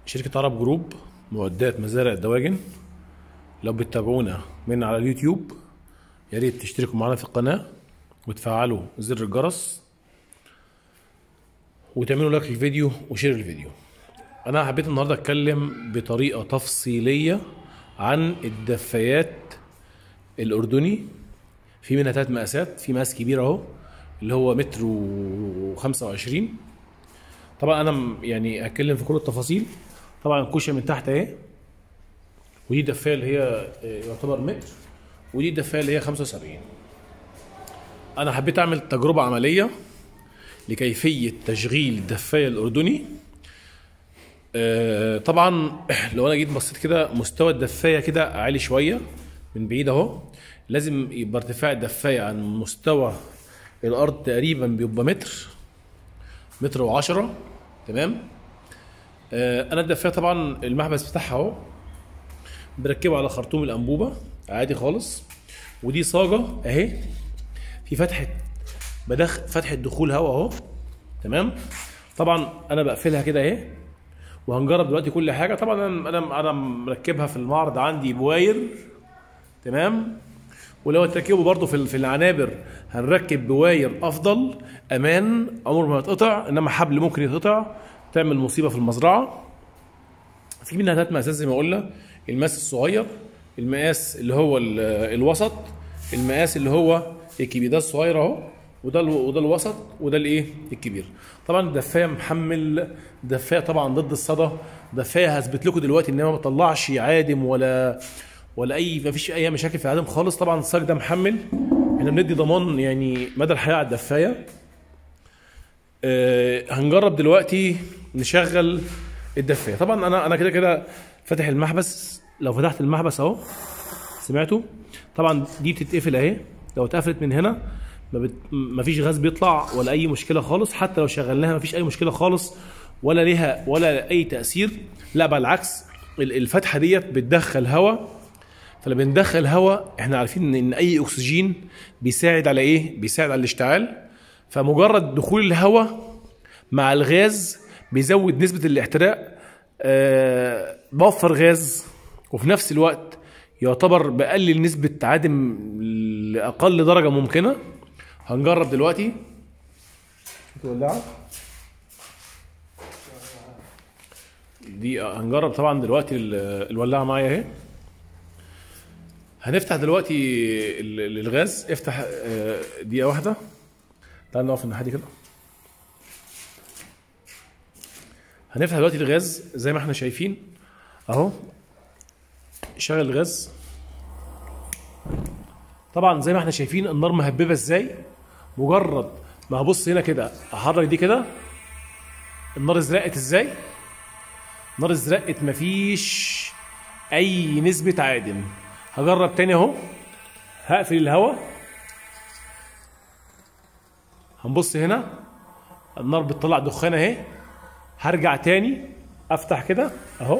شركة عرب جروب معدات مزارع الدواجن لو بتتابعونا من على اليوتيوب يا ريت تشتركوا معانا في القناة وتفعلوا زر الجرس وتعملوا لايك للفيديو وشير الفيديو انا حبيت النهارده اتكلم بطريقة تفصيلية عن الدفايات الاردني في منها ثلاث مقاسات في مقاس كبير اهو اللي هو متر وخمسة وعشرين طبعا انا م- يعني هتكلم في كل التفاصيل طبعا الكوشه من تحت اهي ودي الدفايه اللي هي آه، يعتبر متر ودي الدفايه اللي هي 75 انا حبيت اعمل تجربه عمليه لكيفيه تشغيل الدفايه الاردني آه، طبعا لو انا جيت بصيت كده مستوى الدفايه كده عالي شويه من بعيد اهو لازم يبقى ارتفاع الدفايه عن مستوى الارض تقريبا بيبقى متر متر وعشرة تمام آه انا الدفايه طبعا المحبس بتاعها اهو بركبه على خرطوم الانبوبه عادي خالص ودي صاجه اهي في فتحه بدخ فتحه دخول هواء اهو تمام طبعا انا بقفلها كده اهي وهنجرب دلوقتي كل حاجه طبعا انا انا انا مركبها في المعرض عندي بواير تمام ولو هتركبه برضه في في العنابر هنركب بواير افضل امان عمره ما يتقطع انما حبل ممكن يتقطع تعمل مصيبه في المزرعه في منها ثلاث مقاسات زي ما قلنا المقاس الصغير المقاس اللي هو ال- الوسط المقاس اللي هو الكبير ده الصغير اهو وده ال- وده الوسط وده الايه الكبير طبعا الدفايه محمل دفايه طبعا ضد الصدى دفايه هثبت لكم دلوقتي ان هي ما بتطلعش عادم ولا ولا اي ما فيش اي مشاكل في العادم خالص طبعا الصاج ده محمل احنا بندي ضمان يعني مدى الحياه على الدفايه آه، هنجرب دلوقتي نشغل الدفايه طبعا انا انا كده كده فاتح المحبس لو فتحت المحبس اهو سمعتوا طبعا دي بتتقفل اهي لو اتقفلت من هنا ما, بت... ما فيش غاز بيطلع ولا اي مشكله خالص حتى لو شغلناها ما فيش اي مشكله خالص ولا ليها ولا اي تاثير لا بالعكس ال- الفتحه ديت بتدخل هواء فلما بندخل هواء احنا عارفين ان إن اي اكسجين بيساعد على ايه بيساعد على الاشتعال فمجرد دخول الهواء مع الغاز بيزود نسبة الاحتراق آه بوفر غاز وفي نفس الوقت يعتبر بقلل نسبة عدم لأقل درجة ممكنة هنجرب دلوقتي تولعها دي هنجرب طبعا دلوقتي ال- الولاعة معايا اهي هنفتح دلوقتي ال- ال- الغاز افتح آه، دقيقة واحدة تعال نقف الناحية دي كده هنفتح دلوقتي الغاز زي ما احنا شايفين اهو شغل الغاز طبعا زي ما احنا شايفين النار مهببه ازاي مجرد ما هبص هنا كده احرك دي كده النار ازرقت ازاي النار ازرقت مفيش اي نسبه عادم هجرب تاني اهو هقفل الهواء هنبص هنا النار بتطلع دخان اهي هرجع تاني افتح كده اهو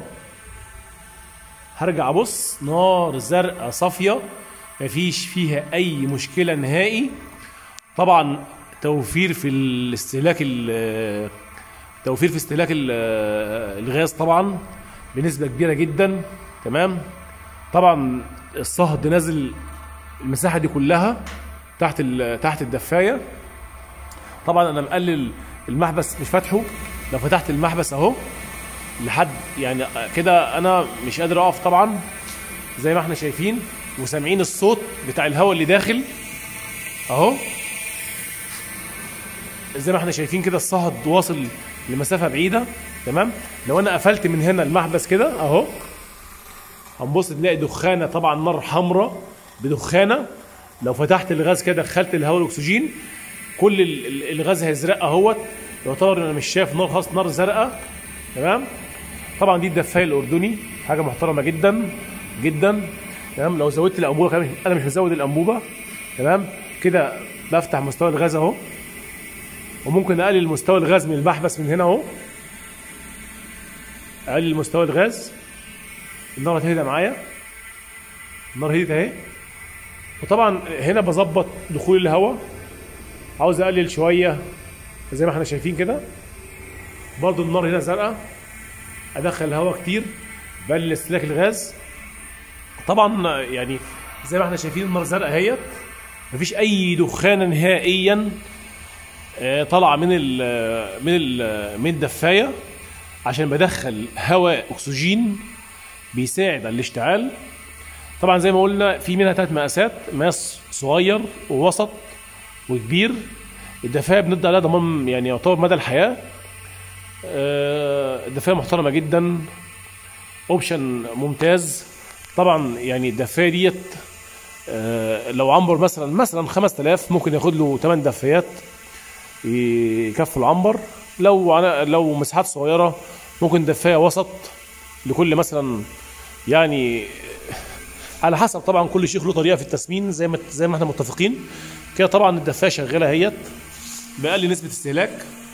هرجع ابص نار زرقاء صافيه مفيش فيها اي مشكله نهائي طبعا توفير في الاستهلاك ال- توفير في استهلاك ال- الغاز طبعا بنسبه كبيره جدا تمام طبعا الصهد نازل المساحه دي كلها تحت ال- تحت الدفايه طبعا انا مقلل المحبس مش فاتحه لو فتحت المحبس اهو لحد يعني كده انا مش قادر اقف طبعا زي ما احنا شايفين وسامعين الصوت بتاع الهواء اللي داخل اهو زي ما احنا شايفين كده الصهد واصل لمسافه بعيده تمام لو انا قفلت من هنا المحبس كده اهو هنبص تلاقي دخانه طبعا نار حمراء بدخانه لو فتحت الغاز كده دخلت الهواء الاكسجين كل ال- ال- الغاز هيزرق اهوت يعتبر انا مش شايف نار خالص نار زرقاء تمام طبعا دي الدفايه الاردني حاجه محترمه جدا جدا تمام لو زودت الانبوبه كمان انا مش مزود الانبوبه تمام كده بفتح مستوى الغاز اهو وممكن اقلل مستوى الغاز من المحبس من هنا اهو اقلل مستوى الغاز النار هتهدى معايا النار هديت اهي وطبعا هنا بظبط دخول الهواء عاوز اقلل شويه زي ما احنا شايفين كده برضو النار هنا زرقاء ادخل هواء كتير بقلل استهلاك الغاز طبعا يعني زي ما احنا شايفين النار زرقاء اهيت مفيش اي دخان نهائيا آه، طالعه من ال من ال من الدفايه عشان بدخل هواء اكسجين بيساعد على الاشتعال طبعا زي ما قلنا في منها ثلاث مقاسات مقاس صغير ووسط وكبير الدفايه بندي عليها ضمان يعني يعتبر مدى الحياه آه، الدفايه محترمه جدا اوبشن ممتاز طبعا يعني الدفايه ديت آه، لو عنبر مثلا مثلا 5000 ممكن ياخد له 8 دفايات يكفوا العنبر لو على لو مساحات صغيره ممكن دفايه وسط لكل مثلا يعني على حسب طبعا كل شيخ له طريقه في التسمين زي ما زي ما احنا متفقين كده طبعا الدفايه شغاله اهيت باقل نسبه استهلاك